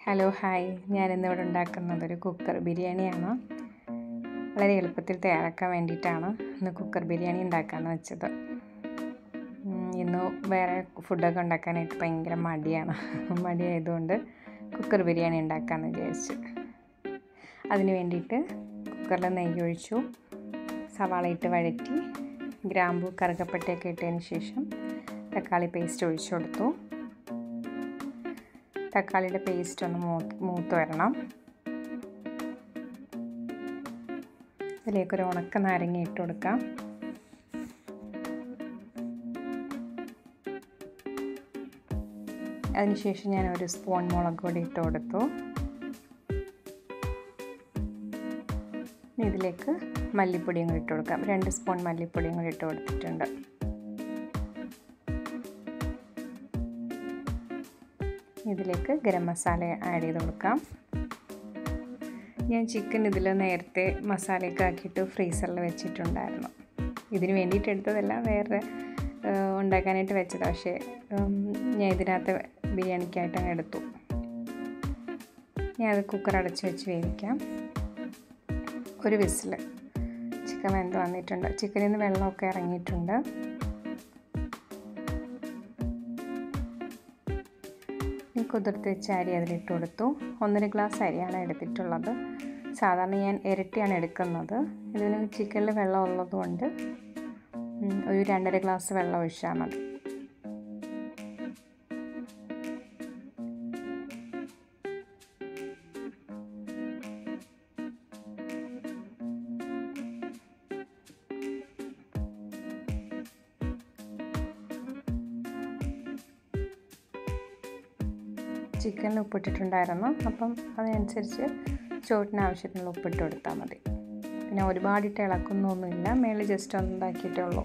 hello hi ഞാനിന്നിവിടെ ഉണ്ടാക്കുന്നത് ഒരു കുക്കർ ബിരിയാണിയാണ് വളരെ എളുപ്പത്തിൽ തയ്യാറാക്കാൻ വേണ്ടിയിട്ടാണ് ഇന്ന് കുക്കർ ബിരിയാണി ഉണ്ടാക്കാമെന്ന് വെച്ചത് ഉം, ഇന്ന് വേറെ ഫുഡൊക്കെ ഉണ്ടാക്കാനായിട്ട് ഭയങ്കര മടിയാണ് മടിയായതുകൊണ്ട് കുക്കർ ബിരിയാണി ഉണ്ടാക്കാമെന്ന് വിചാരിച്ചു അതിന് വേണ്ടിയിട്ട് കുക്കറിൽ നെയ്യ് ഒഴിച്ചു സവാള ഇട്ട് വഴറ്റി ഗ്രാമ്പു കറുകപ്പട്ടയൊക്കെ ഇട്ടതിന് ശേഷം തക്കാളി പേസ്റ്റ് ഒഴിച്ചു കൊടുത്തു തക്കാളിയുടെ പേസ്റ്റ് ഒന്ന് മൂ മൂത്ത് വരണം ഇതിലേക്കൊരു ഉണക്ക നാരങ്ങ ഇട്ട് കൊടുക്കാം അതിനുശേഷം ഞാൻ ഒരു സ്പൂൺ മുളക് പൊടി ഇട്ട് കൊടുത്തു ഇനി ഇതിലേക്ക് മല്ലിപ്പൊടിയും കൂടി ഇട്ട് കൊടുക്കാം രണ്ട് സ്പൂൺ മല്ലിപ്പൊടിയും കൂടി ഇട്ട് കൊടുത്തിട്ടുണ്ട് ഇതിലേക്ക് ഗരം മസാല ആഡ് ചെയ്ത് കൊടുക്കാം ഞാൻ ചിക്കൻ ഇതിൽ നേരത്തെ മസാലയൊക്കെ ആക്കിയിട്ട് ഫ്രീസറിൽ വെച്ചിട്ടുണ്ടായിരുന്നു ഇതിന് വേണ്ടിയിട്ട് എടുത്തതല്ല വേറെ ഉണ്ടാക്കാനായിട്ട് വെച്ചത് പക്ഷേ ഞാൻ ഇതിനകത്ത് ബിരിയാണിക്കായിട്ട് അങ്ങ് എടുത്തു ഞാൻ അത് കുക്കർ അടച്ച് വെച്ച് വേവിക്കാം ഒരു വിസിൽ ചിക്കൻ വെന്ത് വന്നിട്ടുണ്ട് ചിക്കനിൽ നിന്ന് വെള്ളമൊക്കെ ഇറങ്ങിയിട്ടുണ്ട് ഈ കുതിർത്ത് വെച്ച അരി അതിലിട്ട് കൊടുത്തു ഒന്നര ഗ്ലാസ് അരിയാണ് എടുത്തിട്ടുള്ളത് സാധാരണ ഞാൻ ഇരട്ടിയാണ് എടുക്കുന്നത് ഇതിൽ ചിക്കനിൽ വെള്ളം ഉള്ളതുകൊണ്ട് ഒരു രണ്ടര ഗ്ലാസ് വെള്ളം ഒഴിച്ചാൽ മതി ചിക്കനിൽ ഉപ്പിട്ടിട്ടുണ്ടായിരുന്നു അപ്പം അതിനനുസരിച്ച് ചോറ്റിന് ആവശ്യത്തിനുള്ള ഉപ്പിട്ട് കൊടുത്താൽ മതി പിന്നെ ഒരുപാടിട്ട് ഇളക്കുന്നൊന്നുമില്ല മേളിൽ ജസ്റ്റ് ഒന്ന് ഉണ്ടാക്കിയിട്ടേ ഉള്ളൂ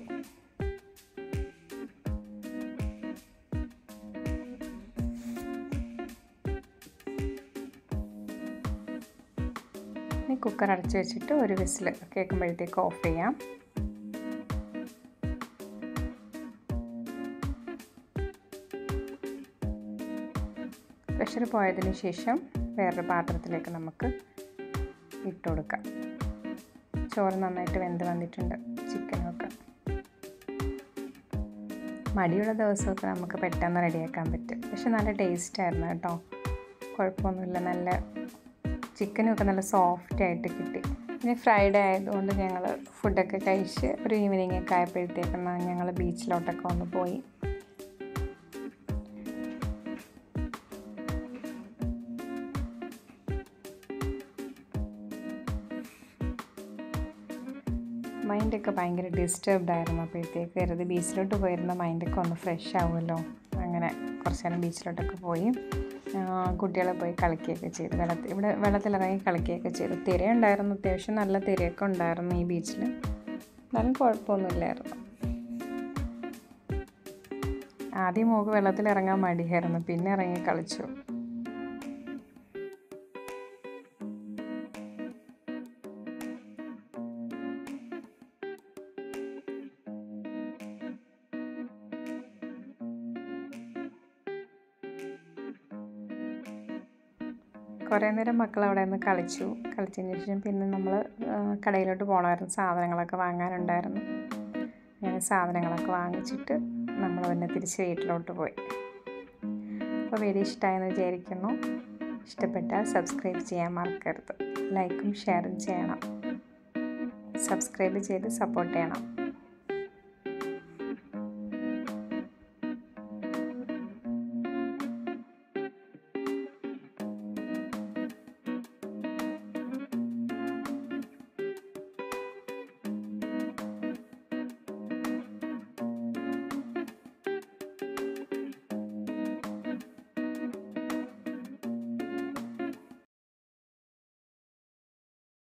ഇനി കുക്കർ അടച്ച് വെച്ചിട്ട് ഒരു വിസിൽ കേൾക്കുമ്പോഴത്തേക്ക് ഓഫ് ചെയ്യാം പ്രഷർ പോയതിന് ശേഷം വേറൊരു പാത്രത്തിലേക്ക് നമുക്ക് ഇട്ട് കൊടുക്കാം ചോറ് നന്നായിട്ട് വെന്ത് വന്നിട്ടുണ്ട് ചിക്കനൊക്കെ മടിയുള്ള ദിവസമൊക്കെ നമുക്ക് പെട്ടെന്ന് റെഡിയാക്കാൻ പറ്റും പക്ഷെ നല്ല ടേസ്റ്റ് ആയിരുന്നു കേട്ടോ കുഴപ്പമൊന്നുമില്ല നല്ല ചിക്കനൊക്കെ നല്ല സോഫ്റ്റ് ആയിട്ട് കിട്ടി പിന്നെ ഫ്രൈഡേ ആയതുകൊണ്ട് ഞങ്ങൾ ഫുഡൊക്കെ കഴിച്ച് ഒരു ഈവനിങ് ഒക്കെ ആയപ്പോഴത്തേക്കാണ് ഞങ്ങൾ ബീച്ചിലോട്ടൊക്കെ ഒന്ന് പോയി മൈൻഡൊക്കെ ഭയങ്കര ഡിസ്റ്റർബ്ഡ് ആയിരുന്നു അപ്പോഴത്തേക്ക് വെറുതെ ബീച്ചിലോട്ട് പോയിരുന്ന മൈൻഡൊക്കെ ഒന്ന് ഫ്രഷ് ആവുമല്ലോ അങ്ങനെ കുറച്ച് നേരം ബീച്ചിലോട്ടൊക്കെ പോയി കുട്ടികളെ പോയി കളിക്കുകയൊക്കെ ചെയ്തു വെള്ളത്തിൽ ഇവിടെ വെള്ളത്തിലിറങ്ങി കളിക്കുകയൊക്കെ ചെയ്തു തിരയുണ്ടായിരുന്നു അത്യാവശ്യം നല്ല തിരയൊക്കെ ഉണ്ടായിരുന്നു ഈ ബീച്ചിൽ എന്നാലും കുഴപ്പമൊന്നുമില്ലായിരുന്നു ആദ്യം മോക്ക് വെള്ളത്തിലിറങ്ങാൻ മടിയായിരുന്നു പിന്നെ ഇറങ്ങി കളിച്ചു കുറേ നേരം മക്കൾ അവിടെ നിന്ന് കളിച്ചു കളിച്ചതിന് ശേഷം പിന്നെ നമ്മൾ കടയിലോട്ട് പോകണമായിരുന്നു സാധനങ്ങളൊക്കെ വാങ്ങാനുണ്ടായിരുന്നു ഞാൻ സാധനങ്ങളൊക്കെ വാങ്ങിച്ചിട്ട് നമ്മൾ പിന്നെ തിരിച്ച് വീട്ടിലോട്ട് പോയി അപ്പോൾ വീഡിയോ ഇഷ്ടമായെന്ന് വിചാരിക്കുന്നു ഇഷ്ടപ്പെട്ടാൽ സബ്സ്ക്രൈബ് ചെയ്യാൻ മറക്കരുത് ലൈക്കും ഷെയറും ചെയ്യണം സബ്സ്ക്രൈബ് ചെയ്ത് സപ്പോർട്ട് ചെയ്യണം